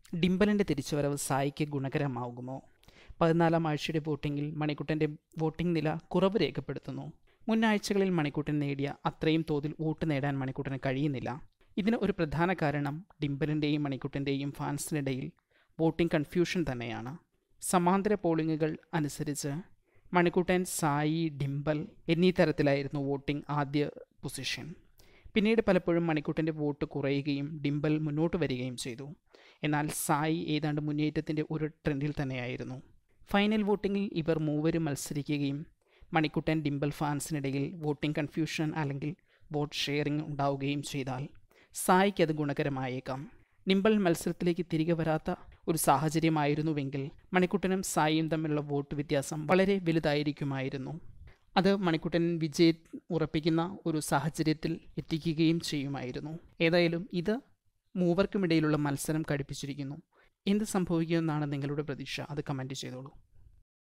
ഡിംബലിൻ്റെ തിരിച്ചുവരവ് സായിക്ക് ഗുണകരമാകുമോ പതിനാലാം ആഴ്ചയുടെ വോട്ടിങ്ങിൽ മണിക്കുട്ടൻ്റെ വോട്ടിംഗ് നില കുറവ് രേഖപ്പെടുത്തുന്നു മുൻ ആഴ്ചകളിൽ മണിക്കുട്ടൻ നേടിയ അത്രയും തോതിൽ വോട്ട് നേടാൻ മണിക്കുട്ടന് കഴിയുന്നില്ല ഇതിന് ഒരു പ്രധാന കാരണം ഡിംബലിൻ്റെയും മണിക്കുട്ടൻ്റെയും ഫാൻസിനിടയിൽ വോട്ടിംഗ് കൺഫ്യൂഷൻ തന്നെയാണ് സമാന്തര പോളിംഗുകൾ അനുസരിച്ച് മണിക്കുട്ടൻ സായി ഡിംബൽ എന്നീ തരത്തിലായിരുന്നു വോട്ടിംഗ് ആദ്യ പൊസിഷൻ പിന്നീട് പലപ്പോഴും മണിക്കുട്ടൻ്റെ വോട്ട് കുറയുകയും ഡിംബൽ മുന്നോട്ട് വരികയും ചെയ്തു എന്നാൽ സായി ഏതാണ്ട് മുന്നേറ്റത്തിൻ്റെ ഒരു ട്രെൻഡിൽ തന്നെയായിരുന്നു ഫൈനൽ വോട്ടിങ്ങിൽ ഇവർ മൂവരും മത്സരിക്കുകയും മണിക്കുട്ടൻ ഡിംബൽ ഫാൻസിനിടയിൽ വോട്ടിംഗ് കൺഫ്യൂഷൻ അല്ലെങ്കിൽ വോട്ട് ഷെയറിംഗ് ഉണ്ടാവുകയും ചെയ്താൽ സായിക്ക് അത് ഗുണകരമായേക്കാം ഡിംബൽ മത്സരത്തിലേക്ക് തിരികെ വരാത്ത ഒരു സാഹചര്യമായിരുന്നുവെങ്കിൽ മണിക്കുട്ടനും സായിയും തമ്മിലുള്ള വോട്ട് വ്യത്യാസം വളരെ വലുതായിരിക്കുമായിരുന്നു അത് മണിക്കുട്ടൻ വിജയം ഉറപ്പിക്കുന്ന ഒരു സാഹചര്യത്തിൽ എത്തിക്കുകയും ചെയ്യുമായിരുന്നു ഏതായാലും ഇത് മൂവർക്കുമിടയിലുള്ള മത്സരം കടുപ്പിച്ചിരിക്കുന്നു എന്ത് സംഭവിക്കുമെന്നാണ് നിങ്ങളുടെ പ്രതീക്ഷ അത് കമൻറ്റ് ചെയ്തോളൂ